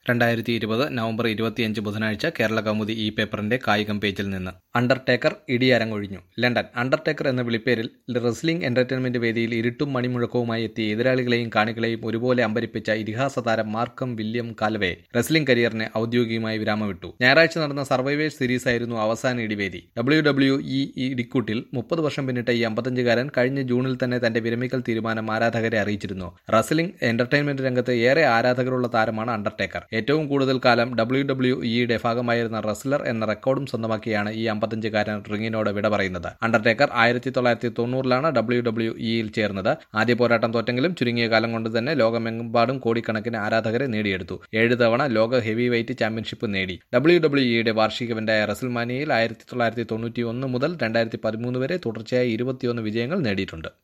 രണ്ടായിരത്തി ഇരുപത് നവംബർ ഇരുപത്തിയഞ്ച് ബുധനാഴ്ച കേരള കൗമുദി ഈ പേപ്പറിന്റെ കായികം പേജിൽ നിന്ന് അണ്ടർടേക്കർ ഇടിയരങ്ങൊഴിഞ്ഞു ലണ്ടൻ അണ്ടർടേക്കർ എന്ന വിളിപ്പേരിൽ റെസ്ലിംഗ് എന്റർടൈൻമെന്റ് വേദിയിൽ ഇരുട്ടും മണിമുഴക്കവുമായി എത്തിയ എതിരാളികളെയും കാണികളെയും ഒരുപോലെ അമ്പരിപ്പിച്ച ഇതിഹാസ താരം മാർക്കം വില്യം കാൽവേ റെസ്ലിംഗ് കരിയറിന് ഔദ്യോഗികമായി വിരാമമിട്ടു ഞായറാഴ്ച നടന്ന സർവൈവേഴ്സ് സീരീസ് ആയിരുന്നു അവസാന ഇടിവേദി ഡബ്ല്യു ഡബ്ല്യു ഇ ഇടിക്കൂട്ടിൽ മുപ്പത് വർഷം പിന്നിട്ട ഈ അമ്പത്തഞ്ചുകാരൻ കഴിഞ്ഞ ജൂണിൽ തന്നെ തന്റെ വിരമിക്കൽ തീരുമാനം ആരാധകരെ അറിയിച്ചിരുന്നു റെസ്ലിംഗ് എന്റർടൈൻമെന്റ് രംഗത്ത് ഏറെ ആരാധകരുള്ള താരമാണ് അണ്ടർടേക്കർ ഏറ്റവും കൂടുതൽ കാലം ഡബ്ല്യു ഡബ്ല്യു ഇയുടെ ഭാഗമായിരുന്ന റെസ്ലർ എന്ന റെക്കോർഡും സ്വന്തമാക്കിയാണ് ഈ അമ്പത്തഞ്ചുകാരൻ റിങ്ങിനോട് വിട പറയുന്നത് അണ്ടർടേക്കർ ആയിരത്തി തൊള്ളായിരത്തി തൊണ്ണൂറിലാണ് ഡബ്ല്യു ഡബ്ല്യു ഇയിൽ ചേർന്നത് ആദ്യ പോരാട്ടം തോറ്റെങ്കിലും ചുരുങ്ങിയ കാലം കൊണ്ട് തന്നെ ലോകമെമ്പാടും കോടിക്കണക്കിന് ആരാധകരെ നേടിയെടുത്തു ഏഴ് തവണ ലോക ഹെവി വെയിറ്റ് ചാമ്പ്യൻഷിപ്പ് നേടി ഡബ്ല്യു ഡബ്ല്യു ഇയുടെ വാർഷിക ഇവന്റായ റെസൽമാനിയയിൽ ആയിരത്തി തൊള്ളായിരത്തി തൊണ്ണൂറ്റി ഒന്ന് മുതൽ രണ്ടായിരത്തി പതിമൂന്ന് വരെ തുടർച്ചയായി ഇരുപത്തിയൊന്ന് വിജയങ്ങൾ നേടിയിട്ടുണ്ട്